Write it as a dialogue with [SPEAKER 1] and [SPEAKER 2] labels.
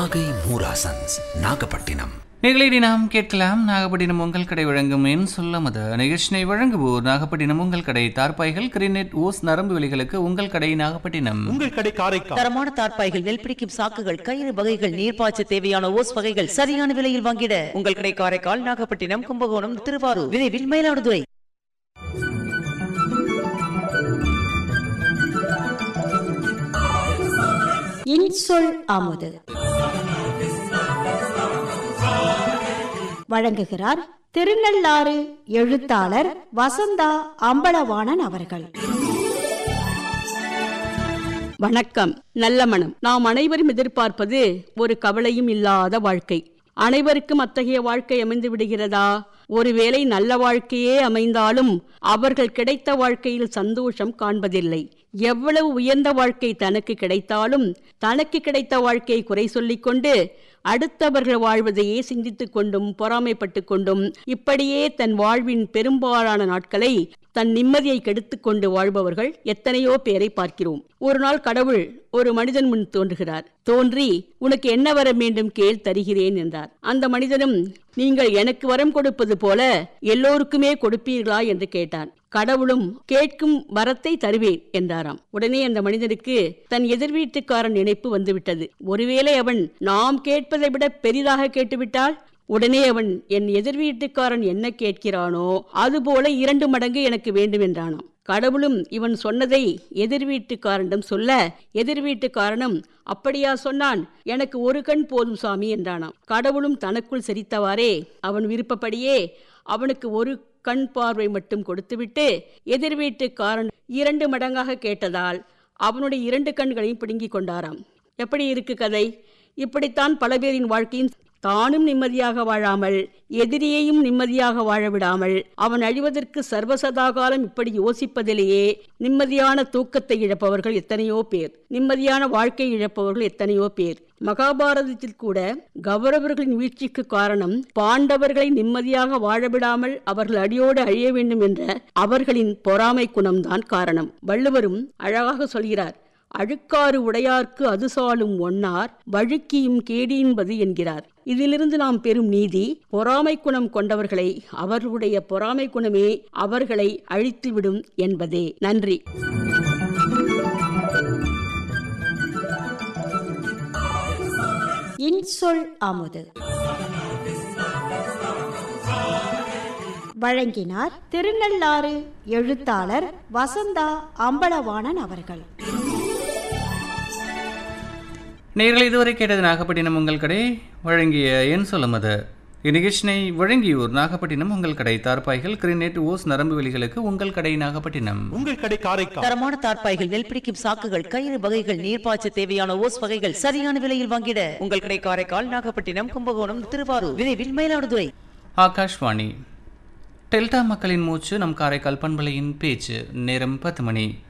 [SPEAKER 1] நாகை மூராசன்ஸ் நாகப்பட்டினம்
[SPEAKER 2] நிகழ்ச்சி நாம் கேட்கலாம் நாகப்பட்டினம் உங்கள் கடை வழங்கும் என் சொல்ல மத நிகழ்ச்சியை வழங்குவோர் நாகப்பட்டினம் உங்கள் கடை தார்பாய்கள் கிரினெட் ஓஸ் நரம்பு வெளிகளுக்கு உங்கள் கடை நாகப்பட்டினம்
[SPEAKER 3] உங்கள் கடை காரைக்கால்
[SPEAKER 4] தரமான தார்ப்பாய்கள் நெல் பிடிக்கும் சாக்குகள் கயிறு வகைகள் நீர்ப்பாய்ச்ச தேவையான ஓஸ் வகைகள் சரியான விலையில் வாங்கிட உங்கள் கடை காரைக்கால் நாகப்பட்டினம் கும்பகோணம் திருவாரூர் விரைவில் மயிலாடுதுறை
[SPEAKER 5] இன்சொல் அமுது வழங்குகிறார் திருநள்ளாறு எழுத்தாளர் வசந்தா அம்பலவாணன் அவர்கள்
[SPEAKER 6] வணக்கம் நல்ல மனம் நாம் அனைவரும் எதிர்பார்ப்பது ஒரு கவலையும் இல்லாத வாழ்க்கை அனைவருக்கும் அத்தகைய வாழ்க்கை அமைந்து விடுகிறதா ஒருவேளை நல்ல வாழ்க்கையே அமைந்தாலும் அவர்கள் கிடைத்த வாழ்க்கையில் சந்தோஷம் காண்பதில்லை எவ்வளவு உயர்ந்த வாழ்க்கை தனக்கு கிடைத்தாலும் தனக்கு கிடைத்த வாழ்க்கையை குறை சொல்லிக் கொண்டு அடுத்தவர்கள் வாழ்வதையே சிந்தித்துக் கொண்டும் பொறாமைப்பட்டு கொண்டும் இப்படியே தன் வாழ்வின் பெரும்பாலான நாட்களை தன் நிம்மதியை கெடுத்துக் கொண்டு வாழ்பவர்கள் எத்தனையோ பேரை பார்க்கிறோம் ஒரு நாள் கடவுள் ஒரு மனிதன் முன் தோன்றுகிறார் தோன்றி உனக்கு என்ன வரம் வேண்டும் கேள் தருகிறேன் என்றார் அந்த மனிதனும் நீங்கள் எனக்கு வரம் கொடுப்பது போல எல்லோருக்குமே கொடுப்பீர்களா என்று கேட்டான் கடவுளும் கேட்கும் வரத்தை தருவேன் என்றாராம் உடனே அந்த மனிதனுக்கு தன் எதிர் வீட்டுக்காரன் நினைப்பு வந்துவிட்டது ஒருவேளை அவன் நாம் கேட்பதை விட பெரிதாக கேட்டுவிட்டால் உடனே அவன் என் எதிர் வீட்டுக்காரன் என்ன கேட்கிறானோ அதுபோல இரண்டு மடங்கு எனக்கு வேண்டும் என்றானாம் கடவுளும் இவன் சொன்னதை எதிர் வீட்டுக்காரனிடம் சொல்ல எதிர் வீட்டுக்காரனும் அப்படியா சொன்னான் எனக்கு ஒரு கண் போதும் சாமி என்றானாம் கடவுளும் தனக்குள் சிரித்தவாறே அவன் விருப்பப்படியே அவனுக்கு ஒரு கண் பார்வை மட்டும் கொடுத்துவிட்டு எதிர் வீட்டுக்காரன் இரண்டு மடங்காக கேட்டதால் அவனுடைய இரண்டு கண்களையும் பிடுங்கிக் கொண்டாராம் எப்படி இருக்கு கதை இப்படித்தான் பல பேரின் வாழ்க்கையும் தானும் நிம்மதியாக வாழாமல் எதிரியையும் நிம்மதியாக வாழ விடாமல் அவன் அழிவதற்கு சர்வசதாகாலம் இப்படி யோசிப்பதிலேயே நிம்மதியான தூக்கத்தை இழப்பவர்கள் எத்தனையோ பேர் நிம்மதியான வாழ்க்கை இழப்பவர்கள் எத்தனையோ பேர் மகாபாரதத்தில் கூட கௌரவர்களின் வீழ்ச்சிக்கு காரணம் பாண்டவர்களை நிம்மதியாக வாழவிடாமல் அவர்கள் அடியோடு அழிய வேண்டும் என்ற அவர்களின் பொறாமை குணம்தான் காரணம் வள்ளுவரும் அழகாக சொல்கிறார் அழுக்காறு உடையார்க்கு அது சாலும் ஒன்னார் வழுக்கியும் கேடின்பது என்கிறார் இதிலிருந்து நாம் பெறும் நீதி பொறாமை குணம் கொண்டவர்களை அவர்களுடைய பொறாமை குணமே அவர்களை அழித்துவிடும் என்பதே நன்றி
[SPEAKER 5] இன்சொல் அமுது வழங்கினார் திருநள்ளாறு எழுத்தாளர் வசந்தா அம்பலவாணன் அவர்கள்
[SPEAKER 2] நேர்களை இதுவரை கேட்டது நாகப்பட்டினம் உங்கள் கடை வழங்கிய என் சொல்லும் அது இந்நிகழ்ச்சினை வழங்கியோர் நாகப்பட்டினம் உங்கள் கடை தார்பாய்கள் கிரினெட் ஓஸ் நரம்பு வெளிகளுக்கு உங்கள் கடை நாகப்பட்டினம்
[SPEAKER 3] உங்கள் கடை காரைக்கால்
[SPEAKER 4] தரமான தார்ப்பாய்கள் நெல் பிடிக்கும் சாக்குகள் கயிறு வகைகள் நீர்ப்பாய்ச்ச தேவையான ஓஸ் வகைகள் சரியான விலையில் வாங்கிட உங்கள் கடை காரைக்கால் நாகப்பட்டினம் கும்பகோணம் திருவாரூர் விரைவில் மயிலாடுதுறை
[SPEAKER 2] ஆகாஷ்வாணி டெல்டா மக்களின் மூச்சு நம் காரைக்கால் பண்பலையின் பேச்சு நேரம் பத்து மணி